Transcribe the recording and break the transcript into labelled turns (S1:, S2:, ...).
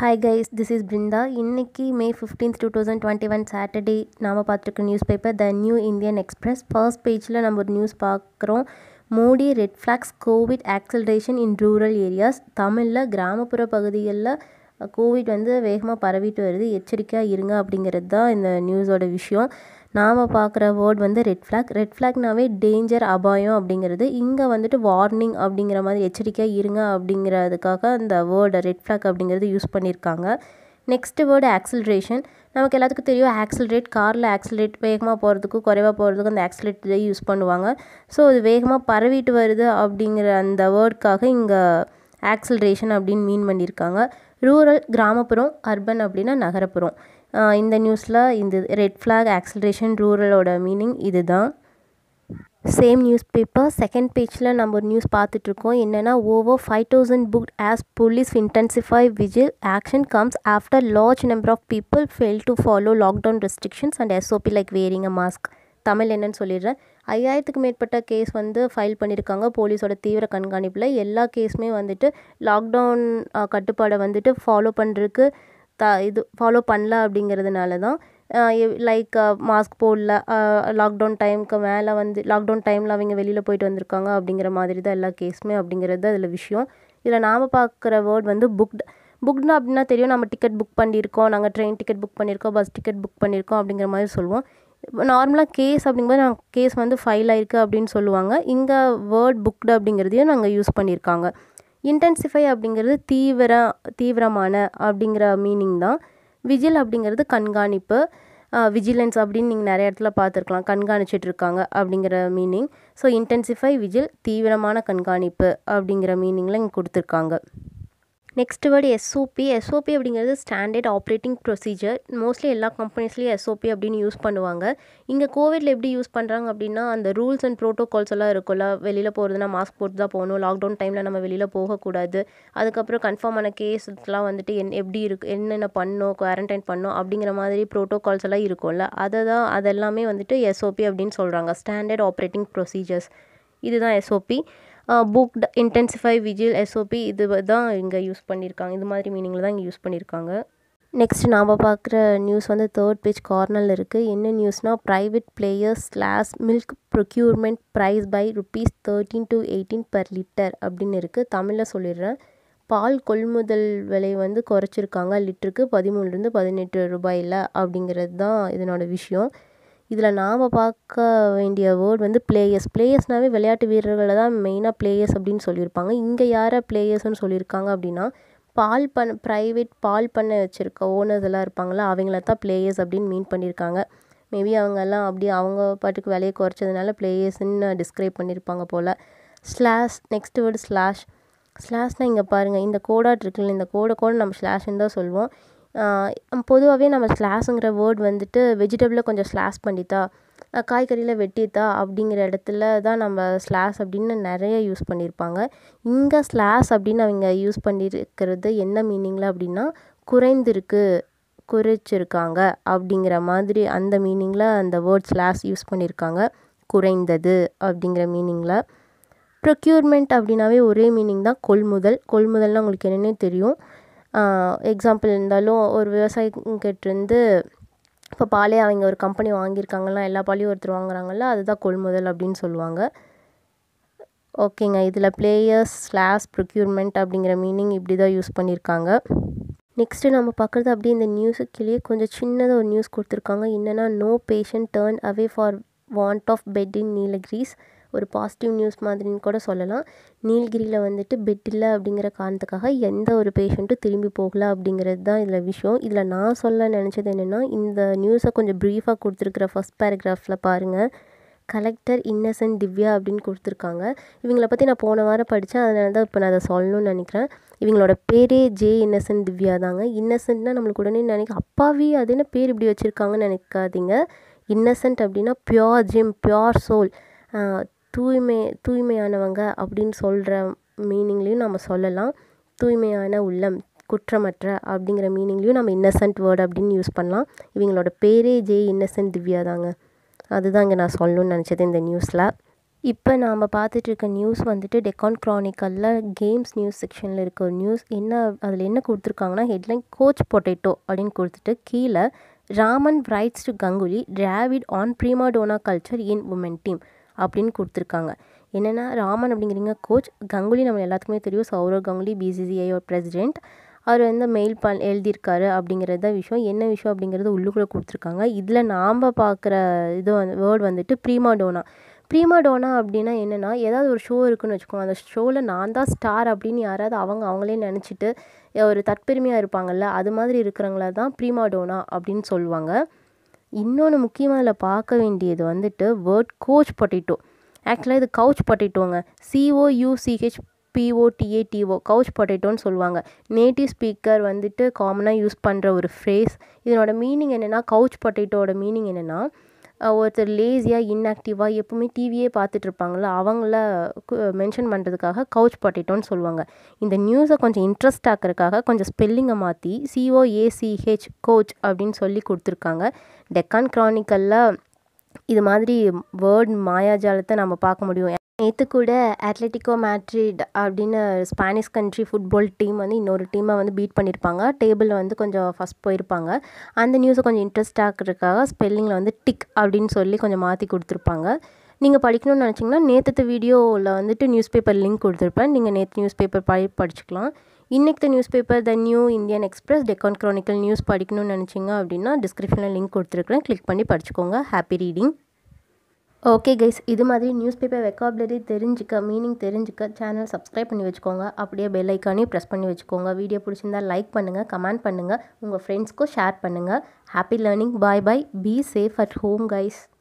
S1: hi guys this is Brinda இன்னைக்கு May fifteenth two thousand twenty one Saturday நாம் பார்த்துருக்க newspaper the New Indian Express first பேஜில் நம்ம ஒரு நியூஸ் பார்க்குறோம் Modi red flags COVID acceleration in rural areas தமிழில் கிராமப்புற பகுதிகளில் கோவிட் வந்து வேகமாக பரவிட்டு வருது எச்சரிக்கையாக இருங்க அப்படிங்கிறது தான் இந்த நியூஸோட விஷயம் நாம் பார்க்குற வேர்ட் வந்து ரெட் ஃப்ளாக் ரெட் ஃப்ளாக்னாவே டேஞ்சர் அபாயம் அப்படிங்கிறது இங்கே வந்துட்டு வார்னிங் அப்படிங்கிற மாதிரி எச்சரிக்கையாக இருங்க அப்படிங்கிறதுக்காக அந்த வேர்டு ரெட் ஃப்ளாக் அப்படிங்கிறது யூஸ் பண்ணியிருக்காங்க நெக்ஸ்ட் வேர்டு ஆக்சிலரேஷன் நமக்கு எல்லாத்துக்கும் தெரியும் ஆக்சிலரேட் காரில் ஆக்சிலரேட் வேகமாக போகிறதுக்கும் குறைவாக போகிறதுக்கும் அந்த ஆக்சிலேட் யூஸ் பண்ணுவாங்க ஸோ அது வேகமாக பரவிட்டு வருது அப்படிங்கிற அந்த வேர்டுக்காக இங்கே ஆக்சிலரேஷன் அப்படின்னு மீன் பண்ணியிருக்காங்க ரூரல் கிராமப்புறம் அர்பன் அப்படின்னா நகரப்புறம் இந்த நியூஸில் இந்த ரெட் ஃப்ளாக் ஆக்சிலரேஷன் ரூரலோட மீனிங் இது தான் சேம் நியூஸ் பேப்பர் செகண்ட் பேஜில் நம்ம ஒரு நியூஸ் பார்த்துட்ருக்கோம் என்னென்னா over five thousand book as police intensify vigil action comes after large number of people fail to follow lockdown restrictions and SOP like wearing uh mask Tamil என்னன்னு சொல்லிடுறேன் ஐயாயிரத்துக்கு மேற்பட்ட case வந்து file பண்ணியிருக்காங்க போலீஸோட தீவிர கண்காணிப்பில் எல்லா கேஸுமே வந்துட்டு லாக்டவுன் கட்டுப்பாடை வந்துட்டு ஃபாலோ பண்ணுறதுக்கு த இது ஃபாலோ பண்ணல அப்படிங்கிறதுனால தான் லைக் மாஸ்க் போடல லாக்டவுன் டைமுக்கு மேலே வந்து லாக்டவுன் டைமில் அவங்க வெளியில் போயிட்டு வந்திருக்காங்க அப்படிங்கிற மாதிரி தான் எல்லா கேஸுமே அப்படிங்கிறது அதில் விஷயம் இதில் நாம் பார்க்குற வேர்ட் வந்து புக்டு புக்னா அப்படின்னா தெரியும் நம்ம டிக்கெட் புக் பண்ணியிருக்கோம் நாங்கள் ட்ரெயின் டிக்கெட் புக் பண்ணியிருக்கோம் பஸ் டிக்கெட் புக் பண்ணியிருக்கோம் அப்படிங்கிற மாதிரி சொல்லுவோம் நார்மலாக கேஸ் அப்படிங்கும்போது நாங்கள் கேஸ் வந்து ஃபைல் ஆயிருக்கு அப்படின்னு சொல்லுவாங்க இங்கே வேர்ட் புக்டு அப்படிங்கிறதையும் நாங்கள் யூஸ் பண்ணியிருக்காங்க இன்டென்சிஃபை அப்படிங்கிறது தீவிர தீவிரமான அப்படிங்கிற மீனிங் தான் விஜில் அப்படிங்கிறது கண்காணிப்பு விஜிலன்ஸ் அப்படின்னு நீங்கள் நிறைய இடத்துல பார்த்துருக்கலாம் கண்காணிச்சிட்டு இருக்காங்க அப்படிங்கிற மீனிங் ஸோ இன்டென்சிஃபை விஜில் தீவிரமான கண்காணிப்பு அப்படிங்கிற மீனிங்கில் இங்கே கொடுத்துருக்காங்க நெக்ஸ்ட் வேர்டு எஸ்ஓபி எஸ்ஓபி அப்படிங்கிறது ஸ்டாண்டர்ட் ஆப்ரேட்டிங் ப்ரொசீஜர் மோஸ்ட்லி எல்லா கம்பெனிஸ்லேயும் எஸ்ஓபி அப்படின்னு யூஸ் பண்ணுவாங்க இங்கே கோவிடில் எப்படி யூஸ் பண்ணுறாங்க அப்படின்னா அந்த ரூல்ஸ் அண்ட் ப்ரோட்டோகால்ஸ் எல்லாம் இருக்கும்ல வெளியில் போகிறதுனா மாஸ்க் போட்டு தான் போகணும் லாக்டவுன் டைமில் நம்ம வெளியில் போகக்கூடாது அதுக்கப்புறம் கன்ஃபார்ம் ஆன கேஸ்லாம் வந்துட்டு என் எப்படி இருக்கு என்னென்ன பண்ணணும் குவாரண்டைன் பண்ணணும் அப்படிங்கிற மாதிரி ப்ரோட்டோகால்ஸ் எல்லாம் இருக்கும்ல அதை தான் அதெல்லாமே வந்துட்டு எஸ்ஓபி அப்படின்னு சொல்கிறாங்க ஸ்டாண்டர்ட் ஆப்ரேட்டிங் ப்ரொசீஜர்ஸ் இதுதான் SOP booked intensify vigil SOP இது தான் இங்கே யூஸ் பண்ணியிருக்காங்க இது மாதிரி மீனிங்கில் தான் இங்கே யூஸ் பண்ணியிருக்காங்க நெக்ஸ்ட் நாம் பார்க்குற நியூஸ் வந்து தேர்ட் பேஜ் கார்னரில் இருக்குது என்ன நியூஸ்னால் private players slash milk procurement price by rupees thirteen to eighteen per litre அப்படின்னு இருக்குது தமிழில் சொல்லிடுறேன் பால் கொள்முதல் விலை வந்து குறைச்சிருக்காங்க லிட்டருக்கு பதிமூணுலேருந்து பதினெட்டு ரூபாயில் அப்படிங்கிறது தான் இதனோட விஷயம் இதில் நாம் பார்க்க வேண்டிய வேர்ட் வந்து பிளேயர்ஸ் பிளேயர்ஸ்னாவே விளையாட்டு வீரர்களை தான் மெயினாக பிளேயர்ஸ் அப்படின்னு சொல்லியிருப்பாங்க இங்கே யாரை பிளேயர்ஸ்னு சொல்லியிருக்காங்க அப்படின்னா பால் பண்ண ப்ரைவேட் பால் பண்ணை வச்சுருக்க ஓனர்ஸ் எல்லாம் இருப்பாங்களா அவங்கள தான் பிளேயர்ஸ் அப்படின்னு மீன் பண்ணியிருக்காங்க மேபி அவங்கெல்லாம் அப்படி அவங்க பாட்டுக்கு விலையை குறைச்சதுனால பிளேயர்ஸ்ன்னு டிஸ்கிரைப் பண்ணியிருப்பாங்க போல் ஸ்லாஷ் நெக்ஸ்ட் வேர்டு ஸ்லாஷ் ஸ்லாஷ்னால் இங்கே பாருங்கள் இந்த கோடாட் இருக்குல்ல இந்த கோடை கூட நம்ம ஸ்லாஷ்ன்னு தான் சொல்லுவோம் பொதுவாகவே நம்ம ஸ்லாஸுங்கிற வேர்ட் வந்துட்டு வெஜிடபிளை கொஞ்சம் ஸ்லாஷ் பண்ணித்தா காய்கறியில் வெட்டித்தா அப்படிங்கிற இடத்துல தான் நம்ம ஸ்லாஷ் அப்படின்னு நிறைய யூஸ் பண்ணியிருப்பாங்க இங்கே ஸ்லாஷ் அப்படின்னு அவங்க யூஸ் பண்ணியிருக்கிறது என்ன மீனிங்கில் அப்படின்னா குறைந்திருக்கு குறைச்சிருக்காங்க அப்படிங்கிற மாதிரி அந்த மீனிங்கில் அந்த வேர்ட் ஸ்லாஷ் யூஸ் பண்ணியிருக்காங்க குறைந்தது அப்படிங்கிற மீனிங்கில் ப்ரொக்யூர்மெண்ட் அப்படின்னாவே ஒரே மீனிங் தான் கொள்முதல் கொள்முதல்னால் உங்களுக்கு என்னென்னே தெரியும் எக்ஸாம்பிள் இருந்தாலும் ஒரு விவசாயிங்கிட்டேருந்து இப்போ பாலே அவங்க ஒரு கம்பெனி வாங்கியிருக்காங்கன்னா எல்லா பாலையும் ஒருத்தர் வாங்குறாங்கல்ல அதுதான் கொள்முதல் அப்படின்னு சொல்லுவாங்க ஓகேங்க இதில் பிளேயர்ஸ் ஸ்லாஸ் ப்ரொக்யூர்மெண்ட் அப்படிங்கிற மீனிங் இப்படி தான் யூஸ் பண்ணியிருக்காங்க நெக்ஸ்ட்டு நம்ம பார்க்குறது அப்படியே இந்த நியூஸுக்குள்ளேயே கொஞ்சம் சின்னதாக ஒரு நியூஸ் கொடுத்துருக்காங்க என்னென்னா no patient turn away for want of bed in Nilgiris ஒரு பாசிட்டிவ் நியூஸ் மாதிரின்னு கூட சொல்லலாம் நீலகிரியில் வந்துட்டு பெட் இல்லை அப்படிங்கிற காரணத்துக்காக எந்த ஒரு பேஷண்ட்டும் திரும்பி போகல அப்படிங்கிறது தான் இதில் விஷயம் இதில் நான் சொல்ல நினச்சது என்னென்னா இந்த நியூஸை கொஞ்சம் ப்ரீஃபாக கொடுத்துருக்குற ஃபஸ்ட் பேராகிராஃபில் பாருங்கள் கலெக்டர் இன்னசென்ட் திவ்யா அப்படின்னு கொடுத்துருக்காங்க இவங்கள பற்றி நான் போன வாரம் படித்தேன் அதனால தான் இப்போ நான் அதை சொல்லணும்னு நினைக்கிறேன் இவங்களோட பேரே ஜே இன்னசென்ட் திவ்யா தாங்க இன்னசென்ட்னா நம்மளுக்கு உடனே நினைக்க அப்பாவி அது என்ன பேர் இப்படி வச்சுருக்காங்கன்னு நினைக்காதீங்க இன்னசென்ட் அப்படின்னா பியோர் ஜிம் பியோர் சோல் தூய்மை தூய்மையானவங்க அப்படின்னு சொல்கிற மீனிங்லேயும் நம்ம சொல்லலாம் தூய்மையான உள்ளம் குற்றமற்ற அப்படிங்கிற மீனிங்லேயும் நம்ம இன்னசென்ட் வேர்டு அப்படின்னு யூஸ் பண்ணலாம் இவங்களோட பேரே ஜே இன்னசென்ட் திவ்யா தாங்க அதுதான் இங்கே நான் சொல்லணும்னு நினச்சது இந்த நியூஸில் இப்போ நாம் பார்த்துட்ருக்க நியூஸ் வந்துட்டு டெக்கான் க்ரானிக்கலில் கேம்ஸ் நியூஸ் செக்ஷனில் இருக்க ஒரு நியூஸ் என்ன அதில் என்ன கொடுத்துருக்காங்கன்னா ஹெட்லைன் கோச் பொட்டேட்டோ அப்படின்னு கொடுத்துட்டு கீழே Raman writes to Ganguly Dravid on prima donna culture in women team அப்படின்னு கொடுத்துருக்காங்க என்னென்னா ராமன் அப்படிங்கிறீங்க கோச் கங்குலி நம்ம எல்லாத்துக்குமே தெரியும் சௌரவ் கங்குலி பிசிசிஐயோட பிரசிடெண்ட் அவர் வந்து மெயில் ப எழுதியிருக்காரு அப்படிங்கிறது தான் விஷயம் என்ன விஷயம் அப்படிங்கிறது உள்ளுக்குள்ளே கொடுத்துருக்காங்க இதில் நாம் பார்க்குற இது வந்து வேர்ட் வந்துட்டு ப்ரீமாடோனா ப்ரீமாடோனா அப்படின்னா என்னென்னா ஏதாவது ஒரு ஷோ இருக்குன்னு வச்சுக்கோங்க அந்த ஷோவில் நான் தான் ஸ்டார் அப்படின்னு யாராவது அவங்க அவங்களே நினச்சிட்டு ஒரு தற்பெருமையாக இருப்பாங்கள்ல அது மாதிரி இருக்கிறவங்கள தான் ப்ரீமாடோனா அப்படின்னு சொல்லுவாங்க இன்னொன்று முக்கியமாக இதில் பார்க்க வேண்டியது வந்துட்டு வேர்ட் கோச் பொட்டேட்டோ ஆக்சுவலாக இது கவுச் பொட்டேட்டோங்க சிஓயூசிஹெச் பிஓடிஏடிஓ கவுச் பொட்டேட்டோன்னு சொல்லுவாங்க நேட்டிவ் ஸ்பீக்கர் வந்துட்டு காமனாக யூஸ் பண்ணுற ஒரு ஃப்ரேஸ் இதனோட மீனிங் என்னென்னா கவுச் பொட்டேட்டோட மீனிங் என்னென்னா ஒருத்தர் லேசியாக இன்ஆக்டிவாக எப்பவுமே டிவியே பார்த்துட்டு இருப்பாங்கள அவங்கள மென்ஷன் பண்ணுறதுக்காக கவுச் பொட்டேட்டோன்னு சொல்லுவாங்க இந்த நியூஸை கொஞ்சம் இன்ட்ரெஸ்ட் ஆக்கிறதுக்காக கொஞ்சம் ஸ்பெல்லிங்கை மாற்றி சிஓஏசிஹெச் கோச் அப்படின்னு சொல்லி கொடுத்துருக்காங்க டெக்கான் க்ரானிக்கலில் இது மாதிரி வேர்ட் மாயாஜாலத்தை நம்ம பார்க்க முடியும் நேற்று கூட அத்லெட்டிகோ மேட்ரிட் அப்படின்னு ஸ்பானிஷ் கண்ட்ரி ஃபுட்பால் டீம் வந்து இன்னொரு டீமை வந்து பீட் பண்ணியிருப்பாங்க டேபிளில் வந்து கொஞ்சம் ஃபஸ்ட் போயிருப்பாங்க அந்த நியூஸை கொஞ்சம் இன்ட்ரெஸ்ட் ஆக்கிறதுக்காக ஸ்பெல்லிங்கில் வந்து டிக் அப்படின்னு சொல்லி கொஞ்சம் மாற்றி கொடுத்துருப்பாங்க நீங்கள் படிக்கணும்னு நினச்சிங்கன்னா நேற்று வீடியோவில் வந்துட்டு நியூஸ் பேப்பர் லிங்க் கொடுத்துருப்பேன் நீங்கள் நேற்று நியூஸ் பேப்பர் படி படிச்சுக்கலாம் இன்றைக்கி newspaper the New Indian Express Deccan Chronicle news படிக்கணும்னு நினச்சிங்க அப்படின்னா டிஸ்கிரிப்ஷனில் லிங்க் கொடுத்துருக்குறேன் கிளிக் பண்ணி படிச்சுக்கோங்க ஹாப்பி ரீடிங் ஓகே கைஸ் இது மாதிரி நியூஸ் பேப்பர் வெக்காபுலரி தெரிஞ்சுக்க மீனிங் தெரிஞ்சுக்க சேனல் சப்ஸ்கிரைப் பண்ணி வச்சுக்கோங்க அப்படியே பெல் ஐக்கானையும் ப்ரெஸ் பண்ணி வச்சுக்கோங்க வீடியோ பிடிச்சிருந்தா லைக் பண்ணுங்கள் கமெண்ட் பண்ணுங்கள் உங்கள் ஃப்ரெண்ட்ஸ்க்கும் ஷேர் பண்ணுங்கள் happy learning bye bye be safe at home guys